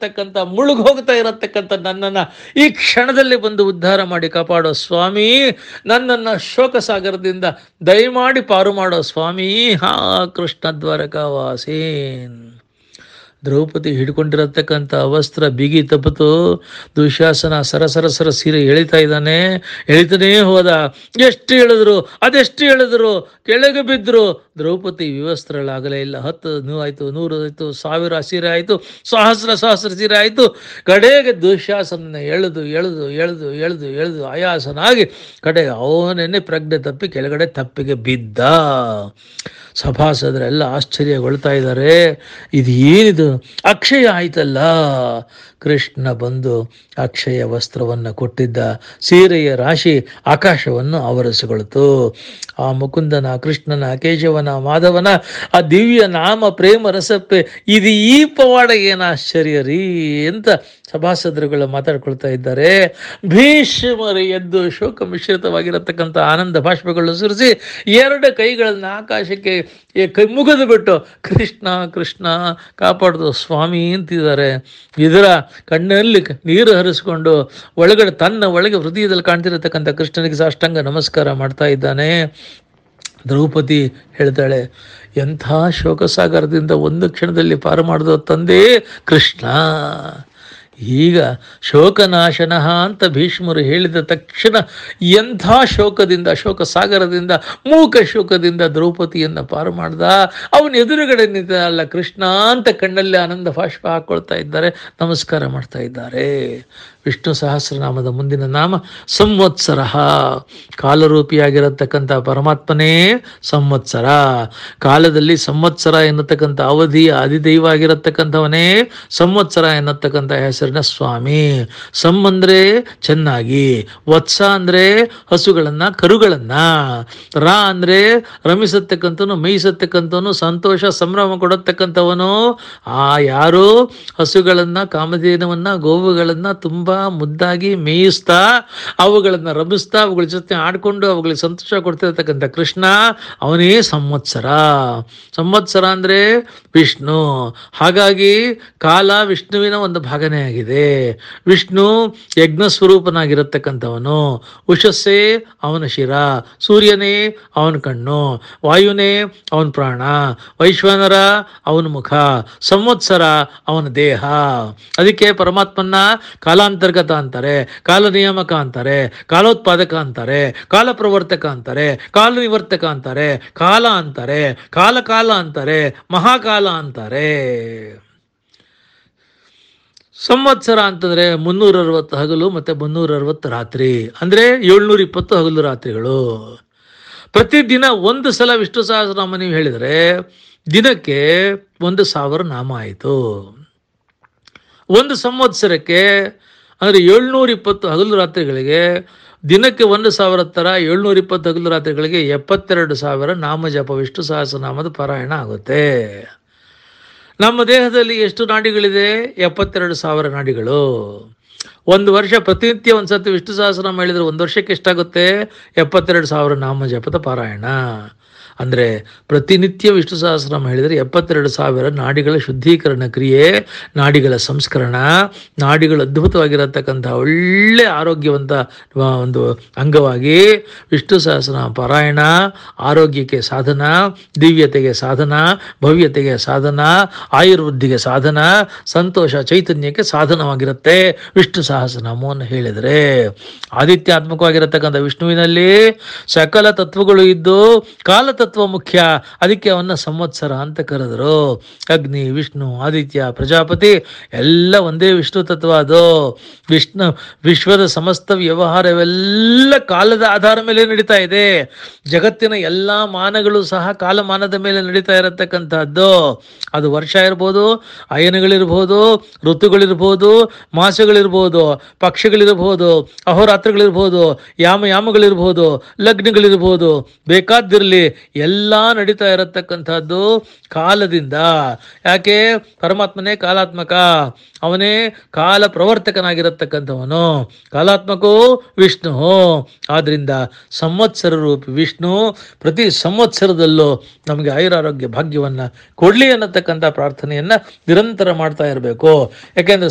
ಇರತಕ್ಕಂಥ ಮುಳುಗ್ ಹೋಗ್ತಾ ಇರತಕ್ಕಂಥ ನನ್ನನ್ನು ಈ ಕ್ಷಣದಲ್ಲಿ ಬಂದು ಉದ್ಧಾರ ಮಾಡಿ ಕಾಪಾಡೋ ಸ್ವಾಮಿ ನನ್ನನ್ನು ಶೋಕ ಸಾಗರದಿಂದ ದಯಮಾಡಿ ಪಾರು ಮಾಡೋ ಸ್ವಾಮಿ ಹಾ ಕೃಷ್ಣ ದ್ವಾರಕಾವಾಸೀನ್ ದ್ರೌಪದಿ ಹಿಡ್ಕೊಂಡಿರತಕ್ಕಂಥ ವಸ್ತ್ರ ಬಿಗಿ ತಪ್ಪಿತು ದುಶಾಸನ ಸರಸರ ಸರ ಸೀರೆ ಎಳಿತಾ ಇದ್ದಾನೆ ಎಳಿತಾನೇ ಹೋದ ಎಷ್ಟು ಹೇಳಿದ್ರು ಅದೆಷ್ಟು ಹೇಳಿದ್ರು ಕೆಳಗೆ ಬಿದ್ದರು ದ್ರೌಪದಿ ವಿವಸ್ತ್ರಳಾಗಲೇ ಇಲ್ಲ ಹತ್ತು ನೂ ಆಯಿತು ನೂರು ಆಯಿತು ಸಾವಿರ ಸೀರೆ ಆಯಿತು ಸಹಸ್ರ ಸಹಸ್ರ ಸೀರೆ ಆಯಿತು ಕಡೆಗೆ ದುಶಾಸನ ಎಳೆದು ಎಳೆದು ಎಳೆದು ಎಳೆದು ಎಳೆದು ಆಯಾಸನಾಗಿ ಕಡೆಗೆ ಅವನೇನೆ ಪ್ರಜ್ಞೆ ತಪ್ಪಿ ಕೆಳಗಡೆ ತಪ್ಪಿಗೆ ಬಿದ್ದ ಸಭಾಸದರೆಲ್ಲ ಆಶ್ಚರ್ಯಗೊಳ್ತಾ ಇದ್ದಾರೆ ಇದು ಏನಿದು ಅಕ್ಷಯ ಆಯ್ತಲ್ಲ ಕೃಷ್ಣ ಬಂದು ಅಕ್ಷಯ ವಸ್ತ್ರವನ್ನು ಕೊಟ್ಟಿದ್ದ ಸೀರೆಯ ರಾಶಿ ಆಕಾಶವನ್ನು ಆವರಿಸಿಕೊಳ್ತು ಆ ಮುಕುಂದನ ಕೃಷ್ಣನ ಕೇಶವನ ಮಾಧವನ ಆ ದಿವ್ಯ ನಾಮ ಪ್ರೇಮ ರಸಪ್ಪೆ ಇದು ಈ ಪವಾಡ ಏನು ಆಶ್ಚರ್ಯ ರೀ ಅಂತ ಸಭಾಸದರುಗಳು ಮಾತಾಡ್ಕೊಳ್ತಾ ಇದ್ದಾರೆ ಭೀಷ್ಮರು ಎದ್ದು ಶೋಕ ಮಿಶ್ರಿತವಾಗಿರತಕ್ಕಂಥ ಆನಂದ ಭಾಷ್ಪಗಳು ಸುರಿಸಿ ಎರಡು ಕೈಗಳನ್ನು ಆಕಾಶಕ್ಕೆ ಈ ಕೈ ಮುಗಿದು ಬಿಟ್ಟು ಕೃಷ್ಣ ಕೃಷ್ಣ ಕಾಪಾಡ್ದು ಸ್ವಾಮಿ ಅಂತಿದ್ದಾರೆ ಇದರ ಕಣ್ಣಲ್ಲಿ ನೀರು ಹರಿಸ್ಕೊಂಡು ಒಳಗಡೆ ತನ್ನ ಒಳಗೆ ಹೃದಯದಲ್ಲಿ ಕಾಣ್ತಿರತಕ್ಕಂಥ ಕೃಷ್ಣನಿಗೆ ಸಾಷ್ಟಾಂಗ ನಮಸ್ಕಾರ ಮಾಡ್ತಾ ಇದ್ದಾನೆ ದ್ರೌಪದಿ ಹೇಳ್ತಾಳೆ ಎಂಥ ಶೋಕಸಾಗರದಿಂದ ಒಂದು ಕ್ಷಣದಲ್ಲಿ ಪಾರು ಮಾಡಿದ ತಂದೆ ಕೃಷ್ಣ ಈಗ ಶೋಕನಾಶನ ಅಂತ ಭೀಷ್ಮರು ಹೇಳಿದ ತಕ್ಷಣ ಎಂಥ ಶೋಕದಿಂದ ಶೋಕ ಸಾಗರದಿಂದ ಮೂಕ ಶೋಕದಿಂದ ದ್ರೌಪದಿಯನ್ನು ಪಾರು ಮಾಡ್ದ ಅವನ ಎದುರುಗಡೆ ನಿಂತ ಅಲ್ಲ ಕೃಷ್ಣ ಅಂತ ಕಣ್ಣಲ್ಲಿ ಆನಂದ ಭಾಷ್ಪ ಹಾಕೊಳ್ತಾ ಇದ್ದಾರೆ ನಮಸ್ಕಾರ ಮಾಡ್ತಾ ಇದ್ದಾರೆ ವಿಷ್ಣು ಸಹಸ್ರನಾಮದ ಮುಂದಿನ ನಾಮ ಸಂವತ್ಸರ ಕಾಲರೂಪಿಯಾಗಿರತಕ್ಕಂಥ ಪರಮಾತ್ಮನೇ ಸಂವತ್ಸರ ಕಾಲದಲ್ಲಿ ಸಂವತ್ಸರ ಎನ್ನತಕ್ಕಂಥ ಅವಧಿ ಅಧಿದೈವ ಆಗಿರತಕ್ಕಂಥವನೇ ಸಂವತ್ಸರ ಎನ್ನತಕ್ಕಂಥ ಹೆಸರಿನ ಸ್ವಾಮಿ ಸಂ ಅಂದ್ರೆ ಚೆನ್ನಾಗಿ ವತ್ಸ ಅಂದ್ರೆ ಹಸುಗಳನ್ನ ಕರುಗಳನ್ನ ರಾ ಅಂದ್ರೆ ರಮಿಸತಕ್ಕಂಥವನು ಮೇಯಿಸತಕ್ಕಂಥವನು ಸಂತೋಷ ಸಂಭ್ರಮ ಕೊಡತಕ್ಕಂಥವನು ಆ ಯಾರು ಹಸುಗಳನ್ನ ಕಾಮಧೇನವನ್ನ ಗೋವುಗಳನ್ನ ತುಂಬಾ ಮುದ್ದಾಗಿ ಮೇಯಿಸ್ತಾ ಅವುಗಳನ್ನ ರಮಿಸ್ತಾ ಅವುಗಳ ಜೊತೆ ಆಡ್ಕೊಂಡು ಅವುಗಳಿಗೆ ಸಂತೋಷ ಕೊಡ್ತಿರತಕ್ಕಂಥ ಕೃಷ್ಣ ಅವನೇ ಸಂವತ್ಸರ ಸಂವತ್ಸರ ಅಂದ್ರೆ ವಿಷ್ಣು ಹಾಗಾಗಿ ಕಾಲ ವಿಷ್ಣುವಿನ ಒಂದು ಭಾಗನೇ ಆಗಿದೆ ವಿಷ್ಣು ಯಜ್ಞ ಸ್ವರೂಪನಾಗಿರತಕ್ಕಂಥವನು ಉಷಸ್ಸೇ ಅವನ ಶಿರ ಸೂರ್ಯನೇ ಅವನ ಕಣ್ಣು ವಾಯುನೇ ಅವನ ಪ್ರಾಣ ವೈಶ್ವಾನರ ಅವನ ಮುಖ ಸಂವತ್ಸರ ಅವನ ದೇಹ ಅದಕ್ಕೆ ಪರಮಾತ್ಮನ್ನ ಕಾಲಾಂತರ್ಗತ ಅಂತಾರೆ ಕಾಲ ನಿಯಾಮಕ ಅಂತಾರೆ ಕಾಲೋತ್ಪಾದಕ ಅಂತಾರೆ ಕಾಲ ಪ್ರವರ್ತಕ ಅಂತಾರೆ ಕಾಲ ನಿವರ್ತಕ ಅಂತಾರೆ ಕಾಲ ಅಂತಾರೆ ಕಾಲ ಕಾಲ ಅಂತಾರೆ ಮಹಾಕಾಲ ಅಂತಾರೆ ಸಂವತ್ಸರ ಅಂತಂದ್ರೆ ಮುನ್ನೂರ ಅರವತ್ತು ಹಗಲು ಮತ್ತೆ ಮುನ್ನೂರ ಅರವತ್ತು ರಾತ್ರಿ ಅಂದ್ರೆ ಏಳ್ನೂರ ಇಪ್ಪತ್ತು ಹಗಲು ರಾತ್ರಿಗಳು ಪ್ರತಿದಿನ ಒಂದು ಸಲ ವಿಷ್ಣು ಸಹಸ್ರನಾಮ ನೀವು ಹೇಳಿದರೆ ದಿನಕ್ಕೆ ಒಂದು ಸಾವಿರ ನಾಮ ಆಯಿತು ಒಂದು ಸಂವತ್ಸರಕ್ಕೆ ಅಂದರೆ ಏಳ್ನೂರ ಇಪ್ಪತ್ತು ಹಗಲು ರಾತ್ರಿಗಳಿಗೆ ದಿನಕ್ಕೆ ಒಂದು ಸಾವಿರ ಥರ ಏಳ್ನೂರ ಇಪ್ಪತ್ತು ಹಗಲು ರಾತ್ರಿಗಳಿಗೆ ಎಪ್ಪತ್ತೆರಡು ಸಾವಿರ ನಾಮ ಜಪ ವಿಷ್ಣು ಸಹಸ್ರನಾಮದ ಪಾರಾಯಣ ಆಗುತ್ತೆ ನಮ್ಮ ದೇಹದಲ್ಲಿ ಎಷ್ಟು ನಾಡಿಗಳಿದೆ ಎಪ್ಪತ್ತೆರಡು ಸಾವಿರ ನಾಡಿಗಳು ಒಂದು ವರ್ಷ ಪ್ರತಿನಿತ್ಯ ಒಂದು ಸತಿ ವಿಷ್ಣು ಸಹಸ್ರನಾಮ ಹೇಳಿದ್ರೆ ಒಂದು ವರ್ಷಕ್ಕೆ ಎಷ್ಟಾಗುತ್ತೆ ಎಪ್ಪತ್ತೆರಡು ಸಾವಿರ ನಾಮ ಜಪದ ಪಾರಾಯಣ ಅಂದರೆ ಪ್ರತಿನಿತ್ಯ ವಿಷ್ಣು ಸಹಸ್ರನಾಮ ಹೇಳಿದರೆ ಎಪ್ಪತ್ತೆರಡು ಸಾವಿರ ನಾಡಿಗಳ ಶುದ್ಧೀಕರಣ ಕ್ರಿಯೆ ನಾಡಿಗಳ ಸಂಸ್ಕರಣ ನಾಡಿಗಳು ಅದ್ಭುತವಾಗಿರತಕ್ಕಂಥ ಒಳ್ಳೆ ಆರೋಗ್ಯವಂತ ಆ, ಒಂದು ಅಂಗವಾಗಿ ವಿಷ್ಣು ಸಹಸ್ರನಾಮ ಪಾರಾಯಣ ಆರೋಗ್ಯಕ್ಕೆ ಸಾಧನ ದಿವ್ಯತೆಗೆ ಸಾಧನ ಭವ್ಯತೆಗೆ ಸಾಧನ ಆಯುರ್ವೃದ್ಧಿಗೆ ಸಾಧನ ಸಂತೋಷ ಚೈತನ್ಯಕ್ಕೆ ಸಾಧನವಾಗಿರುತ್ತೆ ವಿಷ್ಣು ಸಹಸ್ರನಾಮವನ್ನು ಹೇಳಿದರೆ ಆದಿತ್ಯಾತ್ಮಕವಾಗಿರತಕ್ಕಂಥ ವಿಷ್ಣುವಿನಲ್ಲಿ ಸಕಲ ತತ್ವಗಳು ಇದ್ದು ಕಾಲತತ್ವ ಮುಖ್ಯ ಅದಕ್ಕೆ ಅವನ್ನ ಸಂವತ್ಸರ ಅಂತ ಕರೆದರು ಅಗ್ನಿ ವಿಷ್ಣು ಆದಿತ್ಯ ಪ್ರಜಾಪತಿ ಎಲ್ಲ ಒಂದೇ ವಿಷ್ಣು ತತ್ವ ಅದು ವಿಷ್ಣು ವಿಶ್ವದ ಸಮಸ್ತ ವ್ಯವಹಾರವೆಲ್ಲ ಕಾಲದ ಆಧಾರ ಮೇಲೆ ನಡೀತಾ ಇದೆ ಜಗತ್ತಿನ ಎಲ್ಲ ಮಾನಗಳು ಸಹ ಕಾಲಮಾನದ ಮೇಲೆ ನಡೀತಾ ಇರತಕ್ಕಂಥದ್ದು ಅದು ವರ್ಷ ಇರ್ಬೋದು ಅಯನಗಳಿರ್ಬೋದು ಋತುಗಳಿರ್ಬೋದು ಮಾಸಗಳಿರ್ಬೋದು ಪಕ್ಷಗಳಿರ್ಬೋದು ಅಹೋರಾತ್ರಗಳಿರ್ಬೋದು ಯಾಮ ಯಾಮಗಳಿರ್ಬೋದು ಲಗ್ನಗಳಿರ್ಬೋದು ಬೇಕಾದ್ದಿರಲಿ ಎಲ್ಲ ನಡೀತಾ ಇರತಕ್ಕಂಥದ್ದು ಕಾಲದಿಂದ ಯಾಕೆ ಪರಮಾತ್ಮನೇ ಕಾಲಾತ್ಮಕ ಅವನೇ ಕಾಲ ಪ್ರವರ್ತಕನಾಗಿರತಕ್ಕಂಥವನು ಕಾಲಾತ್ಮಕೋ ವಿಷ್ಣು ಆದ್ರಿಂದ ಸಂವತ್ಸರ ರೂಪಿ ವಿಷ್ಣು ಪ್ರತಿ ಸಂವತ್ಸರದಲ್ಲೂ ನಮಗೆ ಆಯುರಾರೋಗ್ಯ ಭಾಗ್ಯವನ್ನ ಕೊಡ್ಲಿ ಅನ್ನತಕ್ಕಂಥ ಪ್ರಾರ್ಥನೆಯನ್ನ ನಿರಂತರ ಮಾಡ್ತಾ ಇರಬೇಕು ಯಾಕೆಂದ್ರೆ